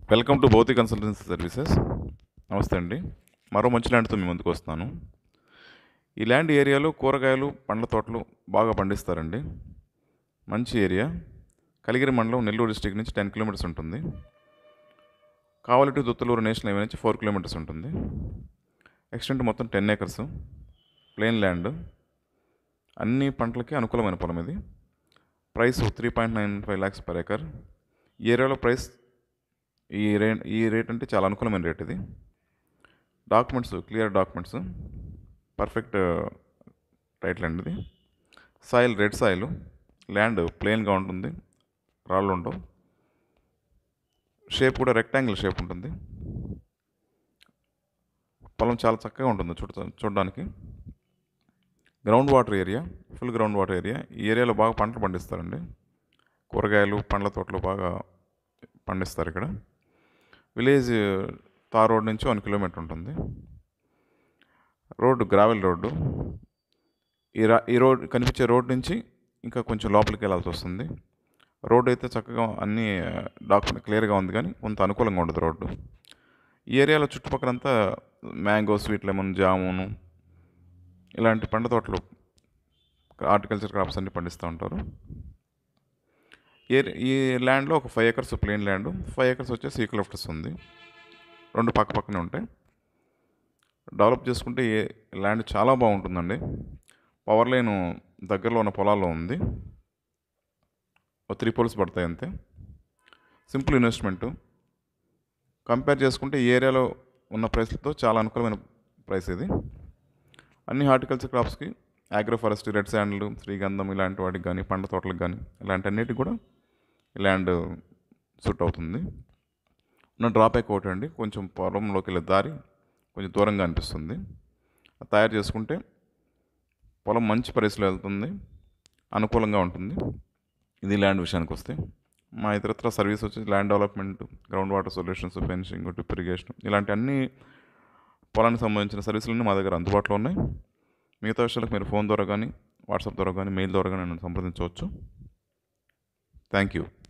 welcome to Bhowthika consultancy services నమస్తే అండి మరో మంచి ల్యాండ్తో మీ ముందుకు వస్తున్నాను ఈ ల్యాండ్ ఏరియాలో కూరగాయలు పండ్ల తోటలు బాగా పండిస్తారండి మంచి ఏరియా కలిగిరి మండలం నెల్లూరు డిస్టిక్ నుంచి టెన్ కిలోమీటర్స్ ఉంటుంది Kavali to Duttaluru national highway నుంచి ఫోర్ కిలోమీటర్స్ ఉంటుంది ఎక్స్టెంట్ మొత్తం టెన్ ఏకర్స్ ప్లెయిన్ ల్యాండ్ అన్ని పంటలకి అనుకూలమైన పొలం ఇది price three point nine five lakhs per acre ఈ ఏరియాలో ప్రైస్ ఈ రే ఈ రేట్ అంటే చాలా అనుకూలమైన రేట్ ఇది documents clear documents perfect title అండి ఇది సాయిల్ రెడ్ సాయిల్ ల్యాండ్ ప్లెయిన్గా ఉంటుంది రాళ్ళు ఉండవు షేప్ కూడా రెక్టాంగిల్ షేప్ ఉంటుంది పొలం చాలా చక్కగా ఉంటుంది చూడ చూడడానికి ground water area full ground water area ఈ ఏరియాలో బాగా పంటలు పండిస్తారండి కూరగాయలు పండ్ల తోటలు బాగా పండిస్తారు ఇక్కడ విలేజ్ తార్ రోడ్ నుంచి వన్ కిలోమీటర్ ఉంటుంది రోడ్డు గ్రావెల్ రోడ్డు ఈ రా ఈ రోడ్ కనిపించే రోడ్ నుంచి ఇంకా కొంచెం లోపలికి వెళ్ళాల్సి వస్తుంది రోడ్డు అయితే చక్కగా అన్ని డాక్యుమెంట్ క్లియర్గా ఉంది కానీ కొంత అనుకూలంగా ఉండదు రోడ్డు ఈ ఏరియాలో చుట్టుపక్కలంతా మ్యాంగో స్వీట్ లెమన్ జామును ఇలాంటి పండ్ల తోటలు హార్టికల్చర్ క్రాప్స్ అన్ని పండిస్తూ ఉంటారు ఈ ఈ ల్యాండ్లో ఒక five acres plain land five acres వచ్చేసి ఈక్లఫ్టస్ ఉంది రెండు పక్క పక్కనే ఉంటాయి డెవలప్ చేసుకుంటే ఏ ల్యాండ్ చాలా బాగుంటుందండి పవర్ లైన్ దగ్గరలో ఉన్న పొలాల్లో ఉంది ఒక త్రీ పోల్స్ పడతాయి అంతే సింపుల్ ఇన్వెస్ట్మెంట్ కంపేర్ చేసుకుంటే ఈ ఏరియాలో ఉన్న ప్రైస్లతో చాలా అనుకూలమైన ప్రైస్ ఇది అన్ని హార్టికల్చర్ క్రాప్స్కి ఆగ్రో ఫారెస్ట్ రెడ్ శాండ్లు శ్రీగంధం ఇలాంటి వాటికి కానీ పండ్ల తోటలకు కానీ ఇలాంటి అన్నిటికి కూడా ఈ ల్యాండ్ సూట్ అవుతుంది ఉన్న డ్రాబ్యాక్ ఒకటి అండి కొంచెం పొలంలోకి వెళ్ళే దారి కొంచెం దూరంగా అనిపిస్తుంది అది తయారు చేసుకుంటే పొలం మంచి పరిస్థితిలో వెళ్తుంది అనుకూలంగా ఉంటుంది ఇది ల్యాండ్ విషయానికి వస్తే మా ఇతరత్ర సర్వీస్ వచ్చి land development ground water solutions fencing drip irrigation ఇలాంటి అన్ని పొలానికి సంబంధించిన సర్వీసులన్నీ మా దగ్గర అందుబాటులో ఉన్నాయి మిగతా విషయాలకు మీరు ఫోన్ ద్వారా కానీ వాట్సాప్ ద్వారా కానీ మెయిల్ ద్వారా కానీ నన్ను సంప్రదించవచ్చు థ్యాంక్ యూ